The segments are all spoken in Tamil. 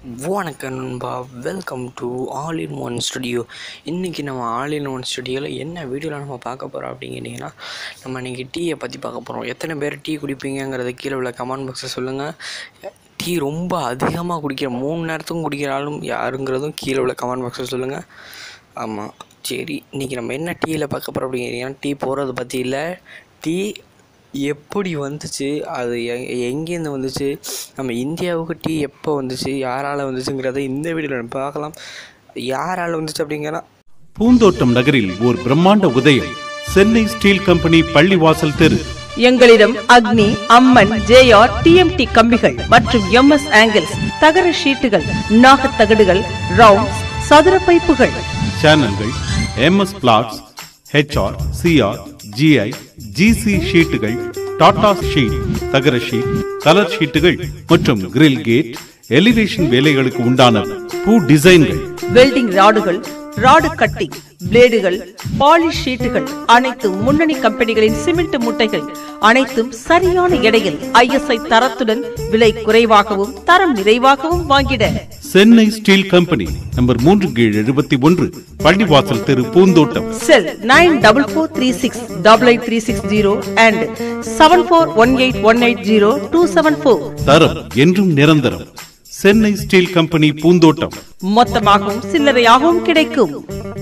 வணக்கம் நண்பா welcome to all in one studio இன்றைக்கி நம்ம ஆல் இன் ஒன் ஸ்டுடியோவில் என்ன வீடியோவில் நம்ம பார்க்க போகிறோம் அப்படிங்கிறீங்கன்னா நம்ம இன்றைக்கி டீயை பற்றி பார்க்க போகிறோம் எத்தனை பேர் டீ குடிப்பீங்கங்கிறத கீழே உள்ள கமெண்ட் பாக்ஸில் சொல்லுங்கள் டீ ரொம்ப அதிகமாக குடிக்கிற மூணு நேரத்துக்கும் குடிக்கிற ஆளும் யாருங்கிறதும் கீழே உள்ள கமெண்ட் பாக்ஸில் சொல்லுங்கள் ஆமாம் சரி இன்றைக்கி நம்ம என்ன டீயில் பார்க்க போகிறோம் அப்படிங்கிறீங்கன்னா டீ போடுறது பற்றி இல்லை டீ எப்படி வந்துச்சு அது எ எங்கேருந்து வந்துச்சு நம்ம இந்தியாவுக்கு டீ எப்போ வந்துச்சு யாரால் வந்துச்சுங்கிறத இந்த வீடியோவில் நம்ம பார்க்கலாம் யாரால் வந்துச்சு அப்படிங்கன்னா பூந்தோட்டம் நகரில் ஓர் பிரம்மாண்ட உதயம் சென்னை ஸ்டீல் கம்பெனி பள்ளிவாசல் தெரு எங்களிடம் அக்னி அம்மன் ஜேஆர் டிஎம்டி கம்பிகள் மற்றும் எம்எஸ் ஆங்கிள்ஸ் தகர ஷீட்டுகள் நாகத் தகடுகள் ரவுண்ட் சதுர பைப்புகள் சேனல்கள் MS flats HR CR GI GC ஷீட்டுகள் டாடா ஷீட் தகர ஷீட் கலர் ஷீட்டுகள் மற்றும் கிரில் கேட் எலிவேஷன் வேலைகளுக்கு உண்டான பூ டிசைன்கள் வெல்டிங் ராடுகள் ராடு கட்டிங் பிளேடுகள் பாலிஷ் ஷீட்டுகள் அனைத்தும் முன்னணி கம்பெனிகளின் சிமெண்ட் மூட்டைகள் அனைத்தும் சரியான எடையில் ஐஎஸ்ஐ தரத்துடன் விலை குறைவாகவும் தரம் நிறைவாகவும் வாங்கிட சென்னை ஸ்டீல் கம்பெனி நம்பர் மூன்று கீழ் எழுபத்தி ஒன்று பள்ளிவாசல் தெரு பூந்தோட்டம் cell nine double four three six double eight three six zero and seven four one eight one eight zero two seven four தரம் என்றும் நிரந்தரம் சென்னை ஸ்டீல் கம்பெனி பூந்தோட்டம் மொத்தமாகவும் சில்லறையாகவும் கிடைக்கும்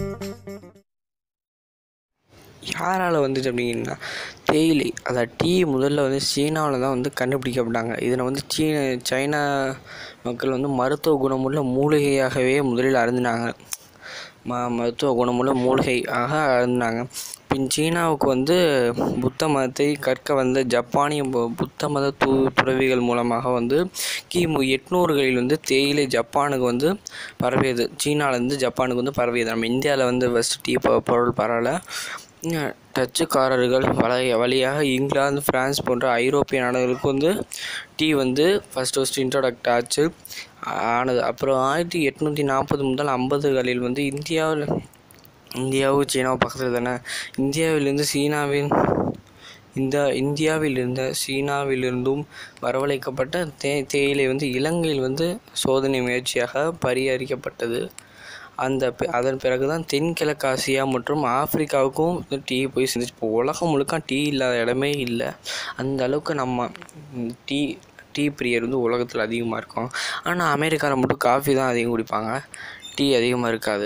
யாரால் வந்துச்சு அப்படிங்கன்னா தேயிலை அதாவது டீ முதல்ல வந்து சீனாவில் தான் வந்து கண்டுபிடிக்கப்பட்டாங்க இதில் வந்து சீன சைனா மக்கள் வந்து மருத்துவ குணமுள்ள மூலிகையாகவே முதலில் அருந்தினாங்க ம மருத்துவ குணமுள்ள மூலிகையாக அருந்தினாங்க பின் சீனாவுக்கு வந்து புத்த மதத்தை கற்க வந்த ஜப்பானிய பு- புத்த மத து துறவிகள் மூலமாக வந்து கிமு எட்நூறுகளில் வந்து தேயிலை ஜப்பானுக்கு வந்து பரவியது சீனாலேருந்து ஜப்பானுக்கு வந்து பரவியது நம்ம இந்தியாவில் வந்து ஃபஸ்ட் டீ பொ- பொருள் பரவலை உம், டச்சுக்காரர்கள் வழிய வழியாக இங்கிலாந்து பிரான்ஸ் போன்ற ஐரோப்பிய நாடுகளுக்கு வந்து டீ வந்து ஃபஸ்ட் ஃபஸ்ட் இன்ட்ரோடக்ட் ஆச்சு ஆனது அப்புறம் ஆயிரத்தி எட்நூற்றி நாற்பது முதல் ஐம்பதுகளில் வந்து இந்தியாவில் இந்தியாவும் சீனாவும் பக்கத்தில் தானே இந்தியாவிலிருந்து சீனாவின் இந்த இந்தியாவில் இருந்த சீனாவிலிருந்தும் வரவழைக்கப்பட்ட தே தேயிலை வந்து இலங்கையில் வந்து சோதனை முயற்சியாக பரிகரிக்கப்பட்டது அந்த பி- அதன் பிறகு தான் தென்கிழக்காசியா மற்றும் ஆப்பிரிக்காவுக்கும் இந்த டீ போய் சேர்ந்துச்சு இப்போ உலகம் முழுக்க டீ இல்லாத இடமே இல்லை அந்த அளவுக்கு நம்ம ம், டீ டீ பிரியர் வந்து உலகத்தில் அதிகமாக இருக்கும் ஆனால் அமெரிக்காவில் மட்டும் காஃபி தான் அதிகம் குடிப்பாங்க டீ அதிகமாக இருக்காது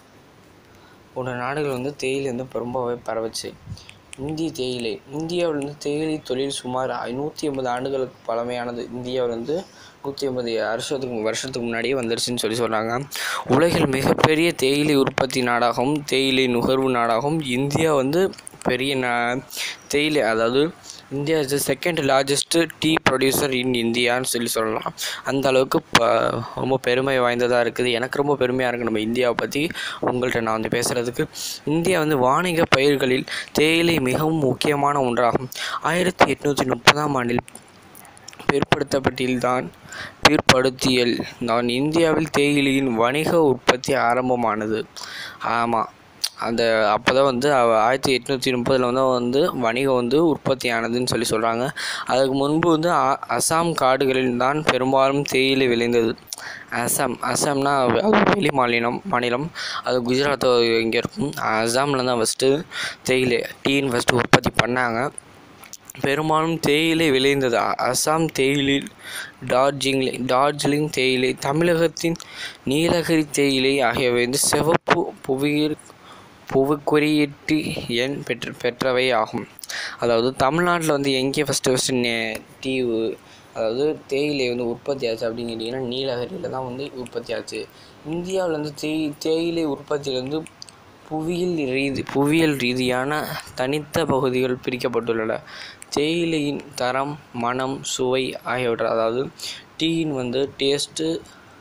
போன்ற நாடுகள் வந்து தேயிலை வந்து ரொம்பவே பரவுச்சு இந்திய தேயிலை இந்தியாவில் வந்து தேயிலை தொழில் சுமார் நூற்றி ஐம்பது ஆண்டுகளுக்கு பழமையானது இந்தியாவில் வந்து நூற்றி ஐம்பது வருஷத்துக்கு வருஷத்துக்கு முன்னாடியே வந்துருச்சுன்னு சொல்லி சொல்கிறாங்க உலகில் மிகப்பெரிய தேயிலை உற்பத்தி நாடாகவும் தேயிலை நுகர்வு நாடாகவும் இந்தியா வந்து பெரிய நா தேயிலை அதாவது India is the second largest tea producer in இந்தியான்னு சொல்லி சொல்லலாம் அந்த அளவுக்கு ப ரொம்ப பெருமை வாய்ந்ததாக இருக்குது எனக்கு ரொம்ப பெருமையாக இருக்குது நம்ம இந்தியாவை பற்றி உங்கள்கிட்ட நான் வந்து பேசுகிறதுக்கு இந்தியா வந்து வாணிக பயிர்களில் தேயிலை மிகவும் முக்கியமான ஒன்றாகும் ஆயிரத்தி எட்நூற்றி முப்பதாம் ஆண்டில் பிற்படுத்தப்பட்டில்தான் பிற்படுத்தியல் தான் இந்தியாவில் தேயிலையின் வணிக உற்பத்தி ஆரம்பமானது ஆமாம் அந்த அப்போ தான் வந்து அவ- ஆயிரத்தி எட்நூற்றி முப்பதில் வந்து வந்து வணிகம் வந்து உற்பத்தி ஆனதுன்னு சொல்லி சொல்கிறாங்க அதுக்கு முன்பு வந்து அ- அசாம் காடுகளில் தான் பெரும்பாலும் தேயிலை விளைந்தது அசாம் அசாம்னா அது வெளி மாநிலம் மாநிலம் அது குஜராத் இங்கே இருக்கும் அசாமில் தான் ஃபஸ்ட்டு தேயிலை டீன்னு ஃபஸ்ட்டு உற்பத்தி பண்ணாங்க பெரும்பாலும் தேயிலை விளைந்தது அ- அசாம் தேயிலை டார்ஜிலிங் டார்ஜிலிங் தேயிலை தமிழகத்தின் நீலகிரி தேயிலை ஆகியவை வந்து சிவப்பு புவியியல் புவிக்குறியீட்டு எண் பெற்ற பெற்றவை ஆகும் அதாவது தமிழ்நாட்டில் வந்து எங்கே ஃபஸ்ட்டு ஃபஸ்ட்டு நே டீ உ- அதாவது தேயிலை வந்து உற்பத்தி ஆச்சு அப்படின்னு கேட்டிங்கன்னா நீலகிரியில் தான் வந்து உற்பத்தி ஆச்சு இந்தியாவில் வந்து தேய் தேயிலை உற்பத்தியில் வந்து புவியியல் ரீதி புவியியல் ரீதியான தனித்த பகுதிகள் பிரிக்கப்பட்டுள்ளன தேயிலையின் தரம் மனம் சுவை ஆகியவற்றை அதாவது டீயின் வந்து டேஸ்ட்டு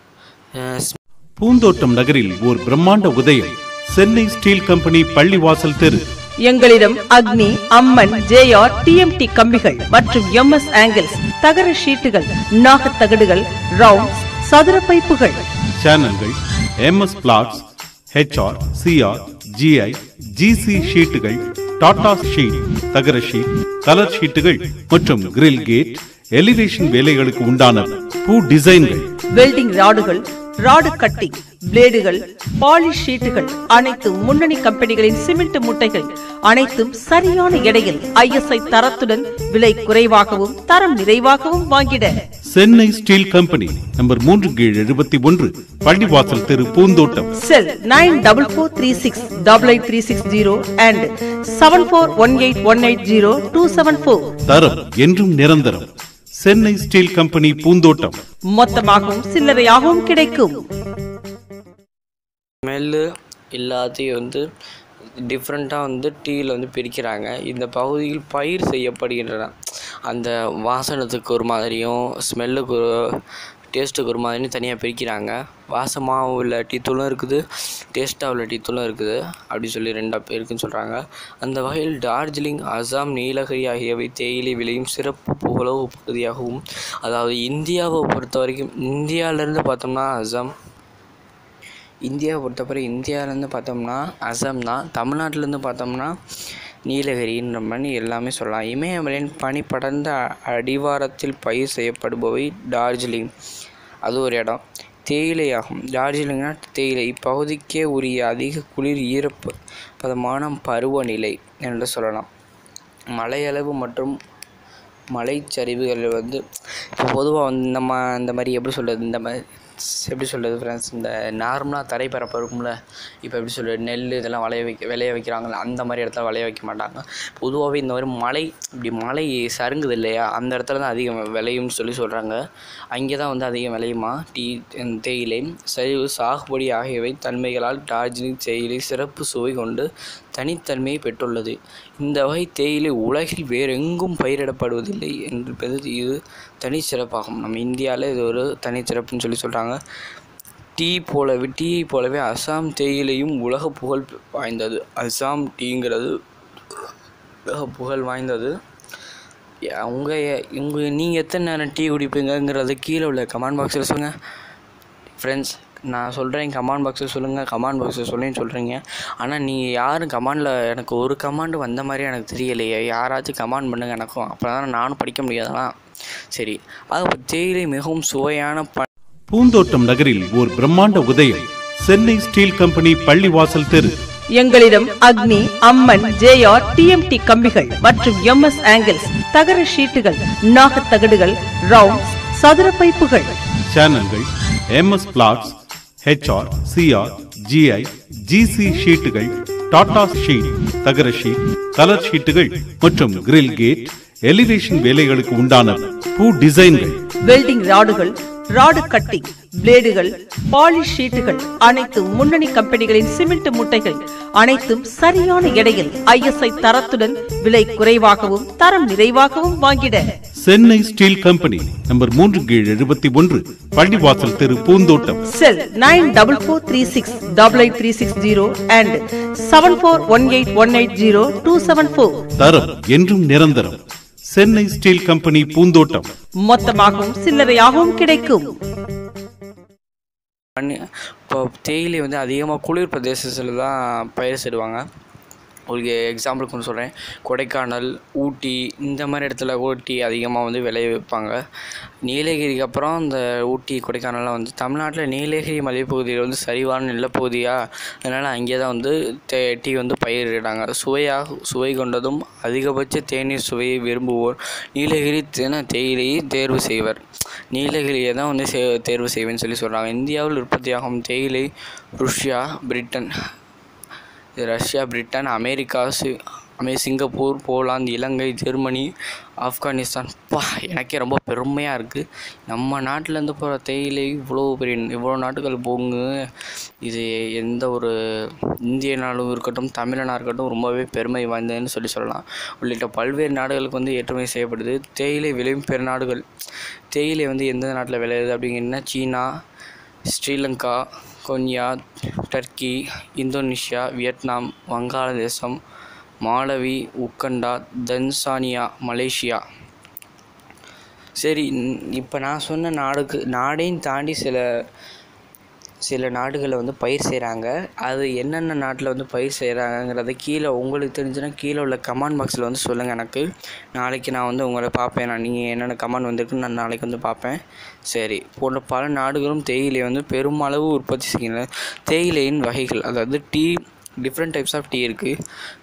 பூந்தோட்டம் நகரில் ஓர் பிரம்மாண்ட உதயம் சென்னை ஸ்டீல் கம்பெனி பள்ளிவாசல் தெரு எங்களிடம் அக்னி அம்மன் ஜேஆர் டிஎம்டி கம்பிகள் மற்றும் எம்எஸ் ஆங்கிள்ஸ் தகர ஷீட்டுகள் நாகத் தகடுகள் ரவுண்ட் சதுர பைப்புகள் சேனல்கள் MS flats HR CR GI GC ஷீட்டுகள் டாடா ஷீட் தகர ஷீட் கலர் ஷீட்டுகள் மற்றும் கிரில் கேட் எலிவேஷன் வேலைகளுக்கு உண்டான பூ டிசைன்கள் வெல்டிங் ராடுகள் ராடு கட்டிங் பிளேடுகள் பாலிஷ் ஷீட்டுகள் அனைத்து முன்னணி கம்பெனிகளின் சிமெண்ட் மூட்டைகள் அனைத்தும் சரியான எடையில் ஐஎஸ்ஐ தரத்துடன் விலை குறைவாகவும் தரம் நிறைவாகவும் வாங்கிட சென்னை ஸ்டீல் கம்பெனி நம்பர் மூன்று கீழ் எழுபத்தி ஒன்று பள்ளிவாசல் தெரு பூந்தோட்டம் cell nine double four three six double eight three six zero and seven four one eight one eight zero two seven four தரம் என்றும் நிரந்தரம் சென்னை ஸ்டீல் கம்பெனி பூந்தோட்டம் மொத்தமாகவும் சில்லறையாகவும் கிடைக்கும் ஸ்மெல்லு எல்லாத்தையும் வந்து டிஃப்ரெண்ட்டாக வந்து டீயில் வந்து பிரிக்கிறாங்க இந்த பகுதியில் பயிர் செய்யப்படுகின்றன அந்த வாசனத்துக்கு ஒரு மாதிரியும் ஸ்மெல்லுக்கு ஒரு டேஸ்ட்டுக்கு ஒரு மாதிரியும் தனியாக பிரிக்கிறாங்க வாசமாக உள்ள டீத்தூளும் இருக்குது டேஸ்ட்டாக உள்ள டீத்தூளும் இருக்குது அப்படி சொல்லி ரெண்டாக இருக்குன்னு சொல்கிறாங்க அந்த வகையில் டார்ஜிலிங் அசாம் நீலகிரி ஆகியவை தேயிலை விளையும் சிறப்பு புகழவு பகுதியாகவும் அதாவது இந்தியாவை பொறுத்த வரைக்கும் இந்தியாவிலேருந்து பார்த்தோம்னா அசாம் இந்தியாவை பொறுத்தவரை இந்தியாவிலேருந்து பார்த்தோம்னா அசாம் தான் தமிழ்நாட்டிலேருந்து பார்த்தோம்னா நீலகிரின்ற மாதிரி எல்லாமே சொல்லலாம் இமயமலையின் பனி படர்ந்த அடிவாரத்தில் பயிர் செய்யப்படுபவை டார்ஜிலிங் அது ஒரு இடம் தேயிலை ஆகும் டார்ஜிலிங்னா தேயிலை இப்பகுதிக்கே உரிய அதிக குளிர் ஈரப்பு பதமான பருவநிலை என்று சொல்லலாம் மழையளவு மற்றும் மலைச்சரிவுகள் வந்து இப்போ பொதுவாக வந்து நம்ம இந்த மாதிரி எப்படி சொல்கிறது இந்த மாதிரி எப்படி சொல்கிறது ஃப்ரெண்ட்ஸ் இந்த நார்மலாக தரைப்பரப்பு இருக்கும்ல இப்போ எப்படி சொல்கிறது நெல் இதெல்லாம் விளைய வைக்க விளைய வைக்கிறாங்கல்ல அந்த மாதிரி இடத்துல விளைய வைக்க மாட்டாங்க பொதுவாகவே இந்த மாதிரி மலை இப்படி மலை சருங்குது இல்லையா அந்த இடத்துல தான் அதிகம் விளையும்னு சொல்லி சொல்கிறாங்க அங்கே தான் வந்து அதிகம் விளையுமா டீ தேயிலை சரிவு சாகுபடி ஆகியவை தன்மைகளால் டார்ஜிலிங் தேயிலை சிறப்பு சுவை கொண்டு தனித்தன்மையை பெற்றுள்ளது இந்த வகை தேயிலை உலகில் வேறெங்கும் பயிரிடப்படுவதில்லை என்பது இது தனிச்சிறப்பாகும் நம்ம இந்தியாவில் இது ஒரு தனிச்சிறப்புன்னு சொல்லி சொல்கிறாங்க டீ போலவே டீயை போலவே அசாம் தேயிலையும் உலக புகழ் வாய்ந்தது அசாம் டீங்கிறது உலக புகழ் வாய்ந்தது உங்கள் உங்கள் நீங்கள் எத்தனை நேரம் டீ குடிப்பீங்கங்கிறது கீழே உள்ள கமெண்ட் பாக்ஸில் சொல்லுங்கள் ஃப்ரெண்ட்ஸ் நான் சொல்கிறேன் கமெண்ட் பாக்ஸில் சொல்லுங்கள் கமெண்ட் பாக்ஸில் சொல்லுன்னு சொல்கிறீங்க ஆனால் நீங்கள் யாரும் கமெண்டில் எனக்கு ஒரு கமெண்ட் வந்த மாதிரி எனக்கு தெரியலையே யாராச்சும் கமெண்ட் பண்ணுங்கள் எனக்கும் அப்போ தான் நானும் படிக்க முடியாதலாம் சரி அது தேயிலை மிகவும் சுவையான ப பூந்தோட்டம் நகரில் ஓர் பிரம்மாண்ட உதயம் சென்னை ஸ்டீல் கம்பெனி பள்ளிவாசல் தெரு எங்களிடம் அக்னி அம்மன் ஜேஆர் டிஎம்டி கம்பிகள் மற்றும் எம்எஸ் ஆங்கிள்ஸ் தகர ஷீட்டுகள் நாகத்தகடுகள் ரவுண்ட் சதுர பைப்புகள் சேனல்கள் MS flats HR CR GI GC ஷீட்டுகள் டாடா ஷீட் தகர ஷீட் கலர் ஷீட்டுகள் மற்றும் கிரில் கேட் எலிவேஷன் வேலைகளுக்கு உண்டான பூ டிசைன்கள் வெல்டிங் ராடுகள் ராடு கட்டிங் பிளேடுகள் பாலிஷ் ஷீட்டுகள் அனைத்து முன்னணி கம்பெனிகளின் சிமெண்ட் மூட்டைகள் அனைத்தும் சரியான எடையில் ஐஎஸ்ஐ தரத்துடன் விலை குறைவாகவும் தரம் நிறைவாகவும் வாங்கிட சென்னை ஸ்டீல் கம்பெனி நம்பர் மூன்று கீழ் எழுபத்தி ஒன்று பள்ளிவாசல் தெரு பூந்தோட்டம் cell nine double four three six double eight three six zero and seven four one eight one eight zero two seven four தரம் என்றும் நிரந்தரம் சென்னை ஸ்டீல் கம்பெனி பூந்தோட்டம் மொத்தமாகவும் சில்லறையாகவும் கிடைக்கும் பண்ணி இப்போ தேயிலை வந்து அதிகமாக குளிர் பிரதேசத்தில் தான் பயிர் செய்வாங்க உங்களுக்கு எக்ஸாம்பிளுக்கு ஒன்று சொல்கிறேன் கொடைக்கானல் ஊட்டி இந்த மாதிரி இடத்துல ஊட்டி அதிகமாக வந்து விளைய வைப்பாங்க நீலகிரிக்கு அப்புறம் இந்த ஊட்டி கொடைக்கானல்லாம் வந்து தமிழ்நாட்டில் நீலகிரி மலைப்பகுதியில் வந்து சரிவான நிலப்பகுதியாக அதனால் அங்கே தான் வந்து தே டீ வந்து பயிரிடுறாங்க சுவையாக சுவை கொண்டதும் அதிகபட்ச தேநீர் சுவையை விரும்புவோர் நீலகிரி தின தேயிலையை தேர்வு செய்வர் நீலகிரியை தான் வந்து சே தேர்வு செய்வேன்னு சொல்லி சொல்கிறாங்க இந்தியாவில் உற்பத்தியாகும் தேயிலை ருஷ்யா பிரிட்டன் இது ரஷ்யா பிரிட்டன் அமெரிக்கா சி அமே Singapore Poland Ilangai Germany Afghanistan பா எனக்கே ரொம்ப பெருமையாக இருக்குது நம்ம நாட்டிலேருந்து போகிற தேயிலை இவ்வளோ பெரிய இவ்வளோ நாட்டுகள் போங்க இது எந்த ஒரு இந்திய நாடும் இருக்கட்டும் தமிழனாக இருக்கட்டும் ரொம்பவே பெருமை வாய்ந்ததுன்னு சொல்லி சொல்லலாம் உள்ளிட்ட பல்வேறு நாடுகளுக்கு வந்து ஏற்றுமதி செய்யப்படுது தேயிலை விளையும் பெருநாடுகள் தேயிலை வந்து எந்த நாட்டில் விளையுது அப்படிங்கன்னா சீனா Sri Lanka Kenya Turkey Indonesia Vietnam Vangaladesam Malawi Uganda Tanzania Malaysia சரி இப்போ நான் சொன்ன நாடுக்கு நாடையும் தாண்டி சில சில நாடுகளில் வந்து பயிர் செய்கிறாங்க அது என்னென்ன நாட்டில் வந்து பயிர் செய்கிறாங்கங்கிறத கீழே உங்களுக்கு தெரிஞ்சுன்னா கீழே உள்ள கமெண்ட் பாக்ஸில் வந்து சொல்லுங்கள் எனக்கு நாளைக்கு நான் வந்து உங்களை பார்ப்பேன் நான் நீங்கள் என்னென்ன கமெண்ட் வந்திருக்குன்னு நான் நாளைக்கு வந்து பார்ப்பேன் சரி போன்ற பல நாடுகளும் தேயிலை வந்து பெருமளவு உற்பத்தி செய்கின்றன தேயிலையின் வகைகள் அதாவது tea different types of tea இருக்குது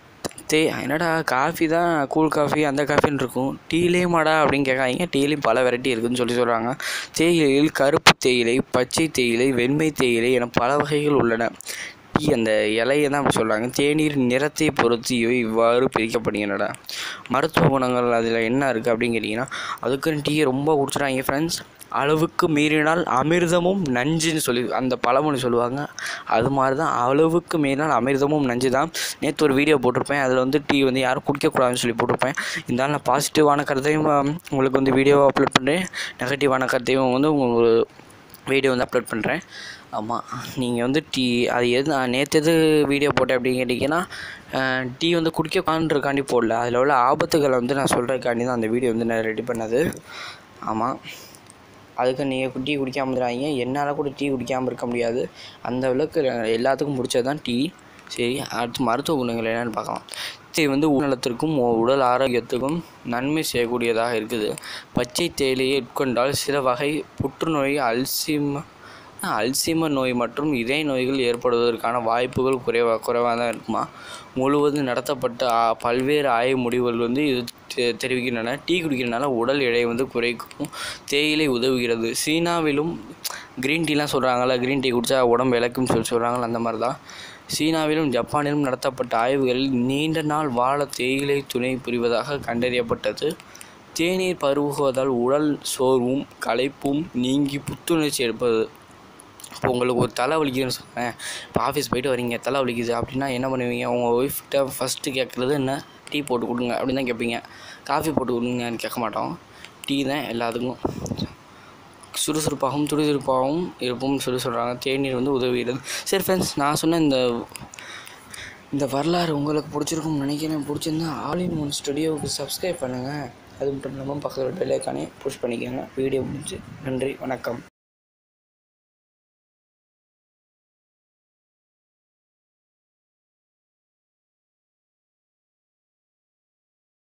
தே என்னடா காஃபி தான் கூல் காஃபி அந்த காஃபின்னு இருக்கும் டீலேயுமாடா அப்படின்னு கேட்காதீங்க டீலையும் பல வெரைட்டி இருக்குதுன்னு சொல்லி சொல்கிறாங்க தேயிலையில் கருப்பு தேயிலை பச்சை தேயிலை வெண்மை தேயிலை என பல வகைகள் உள்ளன டீ அந்த இலையை தான் அப்படி சொல்கிறாங்க தேநீர் நிறத்தை பொறுத்து இவை இவ்வாறு பிரிக்கப்படுகின்றன மருத்துவ குணங்கள் அதில் என்ன இருக்குது அப்படின்னு கேட்டிங்கன்னா அதுக்குன்னு டீயை ரொம்ப குடிச்சிடாங்க ஃப்ரெண்ட்ஸ் அளவுக்கு மீறினால் அமிர்தமும் நஞ்சுன்னு சொல்லி அந்த பழமொழி சொல்லுவாங்க அது மாதிரி தான் அளவுக்கு மீறினால் அமிர்தமும் நஞ்சு தான் நேற்று ஒரு வீடியோ போட்டிருப்பேன் அதில் வந்து டீ வந்து யாரும் குடிக்கக்கூடாதுன்னு சொல்லி போட்டிருப்பேன் இருந்தாலும் நான் பாசிட்டிவான கருத்தையும் ஆம், உங்களுக்கு வந்து வீடியோவை அப்லோட் பண்ணுறேன் நெகட்டிவான கருத்தையும் வந்து உங்களுக்கு வீடியோ வந்து அப்லோட் பண்ணுறேன் ஆமாம் நீங்கள் வந்து டீ அது எது நான் நேற்று எது வீடியோ போட்டேன் அப்படின்னு கேட்டிங்கன்னா அஹ், டீ வந்து குடிக்கக்கான்றக்காண்டி போடல அதில் உள்ள ஆபத்துகளை வந்து நான் சொல்கிறதுக்காண்டி தான் அந்த வீடியோ வந்து நான் ரெடி பண்ணது ஆமாம் அதுக்கு நீங்கள் டீ குடிக்காமல் இருந்துடாதீங்க என்னால் கூட டீ குடிக்காமல் இருக்க முடியாது அந்த அளவுக்கு எல்லாத்துக்கும் பிடிச்சது தான் டீ சரி அடுத்து மருத்துவ குணங்கள் என்னென்னு பார்க்கலாம் இது வந்து உடல்நலத்திற்கும் உ- உடல் ஆரோக்கியத்துக்கும் நன்மை செய்யக்கூடியதாக இருக்குது பச்சை தேயிலையை உட்கொண்டால் சில வகை புற்றுநோய் அல்சிம அல்சீமர் நோய் மற்றும் இதய நோய்கள் ஏற்படுவதற்கான வாய்ப்புகள் குறைவாக குறைவாக தான் இருக்குமா முழுவதும் நடத்தப்பட்ட ஆ- பல்வேறு ஆய்வு முடிவுகள் வந்து இது தெ- தெரிவிக்கின்றன டீ குடிக்கிறதுனால உடல் எடை வந்து குறைக்கும் தேயிலை உதவுகிறது சீனாவிலும் க்ரீன் டீலாம் சொல்கிறாங்கல்ல க்ரீன் டீ குடித்தா உடம்பு இழக்கும்னு சொல்லி சொல்கிறாங்கல்ல அந்த மாதிரி தான் சீனாவிலும் ஜப்பானிலும் நடத்தப்பட்ட ஆய்வுகளில் நீண்ட நாள் வாழ தேயிலை துணை புரிவதாக கண்டறியப்பட்டது தேநீர் பருகுவதால் உடல் சோர்வும் களைப்பும் நீங்கி புத்துணர்ச்சி எடுப்பது இப்போ உங்களுக்கு ஒரு தலை வலிக்குதுன்னு சொன்னேன் இப்போ ஆஃபீஸ் போயிட்டு வரீங்க தலை வலிக்குது அப்படின்னா என்ன பண்ணுவீங்க உங்கள் ஒய்ஃப்கிட்ட ஃபஸ்ட்டு கேட்குறது என்ன டீ போட்டு கொடுங்க அப்படின்னு தான் கேட்பீங்க காஃபி போட்டு கொடுங்கன்னு கேட்க மாட்டோம் டீ தான் எல்லாத்துக்கும் சுறுசுறுப்பாகவும் துடிதுடிப்பாகவும் இருப்போம்னு சொல்லி சொல்கிறாங்க தேநீர் வந்து உதவுகிறது சரி ஃப்ரெண்ட்ஸ் நான் சொன்ன இந்த இந்த வரலாறு உங்களுக்கு பிடிச்சிருக்கும்னு நினைக்கிறேன் பிடிச்சிருந்தா ஆல் இன் ஒன் ஸ்டுடியோவுக்கு சப்ஸ்கிரைப் பண்ணுங்கள் அது மட்டும் இல்லாமல் பக்கத்தில் பெல்லைக்கானே புஷ் பண்ணிக்கோங்க வீடியோ முடிஞ்சு நன்றி வணக்கம்